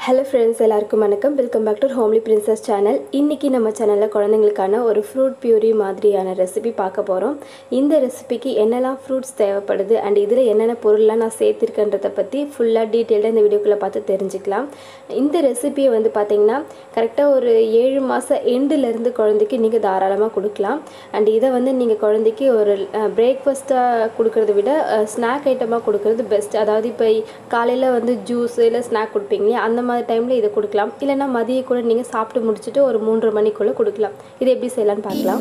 hello friends எல்லாருக்கும் வணக்கம் welcome back to Homely Princess channel இன்றைக்கி நம்ம சேனலில் குழந்தைங்களுக்கான ஒரு ஃப்ரூட் பியூரி மாதிரியான ரெசிபி பார்க்க போகிறோம் இந்த ரெசிபிக்கு என்னெல்லாம் ஃப்ரூட்ஸ் தேவைப்படுது அண்ட் இதில் என்னென்ன பொருள்லாம் நான் சேர்த்துருக்கேன்றதை பற்றி ஃபுல்லாக டீட்டெயிலாக இந்த வீடியோக்குள்ளே பார்த்து தெரிஞ்சுக்கலாம் இந்த ரெசிபியை வந்து பார்த்திங்கன்னா கரெக்டாக ஒரு ஏழு மாதம் எண்டுலேருந்து குழந்தைக்கு நீங்கள் தாராளமாக கொடுக்கலாம் அண்ட் இதை வந்து நீங்கள் குழந்தைக்கு ஒரு பிரேக்ஃபாஸ்ட்டாக கொடுக்கறத விட ஸ்நாக் ஐட்டமாக கொடுக்கறது பெஸ்ட் அதாவது இப்போ காலையில் வந்து ஜூஸ் இல்லை ஸ்நாக் கொடுப்பீங்க இல்லையா அந்த மாதிரி டைமில் இதை கொடுக்கலாம் இல்லைன்னா மதியம் கூட நீங்கள் சாப்பிட்டு முடிச்சுட்டு ஒரு மூன்றரை மணிக்குள்ளே கொடுக்கலாம் இது எப்படி செய்யலான்னு பார்க்கலாம்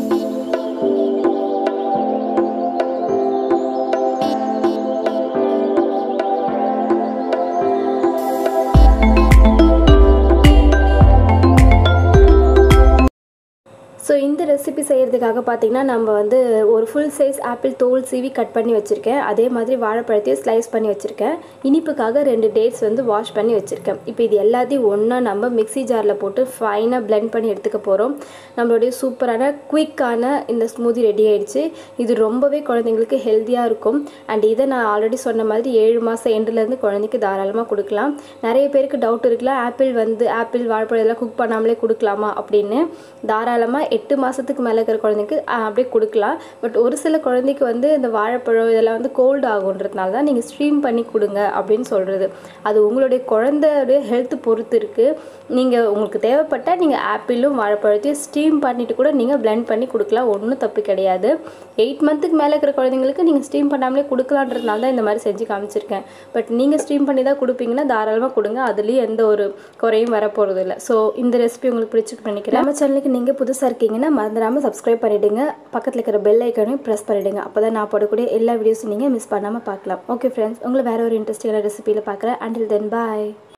ஸோ இந்த ரெசிபி செய்கிறதுக்காக பார்த்தீங்கன்னா நம்ம வந்து ஒரு ஃபுல் சைஸ் ஆப்பிள் தோல் சீவி கட் பண்ணி வச்சுருக்கேன் அதே மாதிரி வாழைப்பழத்தையும் ஸ்லைஸ் பண்ணி வச்சுருக்கேன் இனிப்புக்காக ரெண்டு டேட்ஸ் வந்து வாஷ் பண்ணி வச்சுருக்கேன் இப்போ இது எல்லாத்தையும் ஒன்றா நம்ம மிக்ஸி ஜாரில் போட்டு ஃபைனாக பிளெண்ட் பண்ணி எடுத்துக்க போகிறோம் நம்மளுடைய சூப்பரான குயிக்கான இந்த ஸ்மூதி ரெடி ஆயிடுச்சு இது ரொம்பவே குழந்தைங்களுக்கு ஹெல்த்தியாக இருக்கும் அண்ட் இதை நான் ஆல்ரெடி சொன்ன மாதிரி ஏழு மாதம் எண்டுலேருந்து குழந்தைக்கு தாராளமாக கொடுக்கலாம் நிறைய பேருக்கு டவுட் இருக்குல்ல ஆப்பிள் வந்து ஆப்பிள் வாழைப்பழம் இதெல்லாம் குக் பண்ணாமலே கொடுக்கலாமா அப்படின்னு தாராளமாக எட்டு மாதத்துக்கு மேலே இருக்கிற குழந்தைக்கு அப்படியே கொடுக்கலாம் பட் ஒரு சில குழந்தைக்கு வந்து இந்த வாழைப்பழம் இதெல்லாம் வந்து கோல்டு ஆகுன்றதுனால தான் நீங்கள் ஸ்ட்ரீம் பண்ணி கொடுங்க அப்படின்னு சொல்கிறது அது உங்களுடைய குழந்தையுடைய ஹெல்த் பொறுத்து இருக்குது நீங்கள் உங்களுக்கு தேவைப்பட்டால் நீங்கள் ஆப்பிளும் வாழைப்பழத்தையும் ஸ்டீம் பண்ணிவிட்டு கூட நீங்கள் பிளெண்ட் பண்ணி கொடுக்கலாம் ஒன்றும் தப்பு கிடையாது எயிட் மந்த்துக்கு மேலே இருக்கிற குழந்தைங்களுக்கு நீங்கள் ஸ்டீம் பண்ணாமலே கொடுக்கலான்றதுனால தான் இந்த மாதிரி செஞ்சு காமிச்சிருக்கேன் பட் நீங்கள் ஸ்டீம் பண்ணி தான் கொடுப்பீங்கன்னா தாராளமாக கொடுங்க அதுலேயும் எந்த ஒரு குறையும் வரப்போகிறது இல்லை ஸோ இந்த ரெசிபி உங்களுக்கு பிடிச்சிருக்கு நினைக்கிறேன் நம்ம சேனலுக்கு நீங்கள் புதுசாக இருக்கீங்கன்னா மறந்துடாமல் சப்ஸ்கிரைப் பண்ணிவிடுங்க பக்கத்தில் இருக்கிற பெல் ஐக்கனையும் ப்ரெஸ் பண்ணிவிடுங்க அப்போ தான் நான் போடக்கூடிய எல்லா வீடியோஸும் நீங்கள் மிஸ் பண்ணாமல் பார்க்கலாம் ஓகே ஃப்ரெண்ட்ஸ் உங்களை வேறு ஒரு இன்ட்ரெஸ்டிங்கான ரெசிபியில் பார்க்குறேன் அண்டில் தென் பாய்